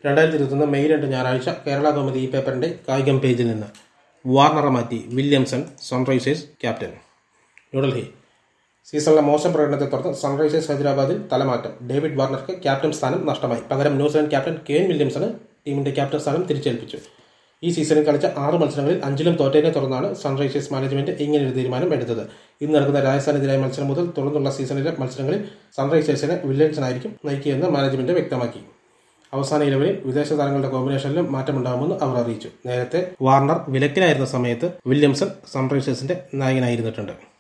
രണ്ടായിരത്തി ഇരുപത്തൊന്ന് മെയ് രണ്ട് ഞായറാഴ്ച കേരള കൗമുദി ഈ പേപ്പറിന്റെ കായികം പേജിൽ നിന്ന് വാർണറെ മാറ്റി വില്യംസൺ സൺറൈസേഴ്സ് ക്യാപ്റ്റൻ ന്യൂഡൽഹി സീസണിലെ മോശം പ്രകടനത്തെ തുടർന്ന് സൺറൈസേഴ്സ് ഹൈദരാബാദിൽ തലമാറ്റം ഡേവിഡ് വാർണർക്ക് ക്യാപ്റ്റൻ സ്ഥാനം നഷ്ടമായി പകരം ന്യൂസിലൻഡ് ക്യാപ്റ്റൻ കെൻ വില്യംസണ് ടീമിന്റെ ക്യാപ്റ്റൻ സ്ഥാനം തിരിച്ചേൽപ്പിച്ചു ഈ സീസണിൽ കളിച്ച ആറ് മത്സരങ്ങളിൽ അഞ്ചിലും തോറ്റതിനെ തുടർന്നാണ് സൺറൈസേഴ്സ് മാനേജ്മെന്റ് ഇങ്ങനൊരു തീരുമാനം എടുത്തത് ഇന്ന് നടക്കുന്ന രാജസ്ഥാനെതിരായ മത്സരം മുതൽ തുടർന്നുള്ള സീസണിലെ മത്സരങ്ങളിൽ സൺറൈസേഴ്സിനെ വില്യംസനായിരിക്കും നയിക്കുകയെന്ന് മാനേജ്മെന്റ് വ്യക്തമാക്കി അവസാന ഇലവനിൽ വിദേശ താരങ്ങളുടെ കോമ്പിനേഷനിലും മാറ്റമുണ്ടാകുമെന്ന് അവർ അറിയിച്ചു നേരത്തെ വാർണർ വിലക്കിലായിരുന്ന സമയത്ത് വില്യംസൺ സൺറൈസേഴ്സിന്റെ നായകനായിരുന്നിട്ടുണ്ട്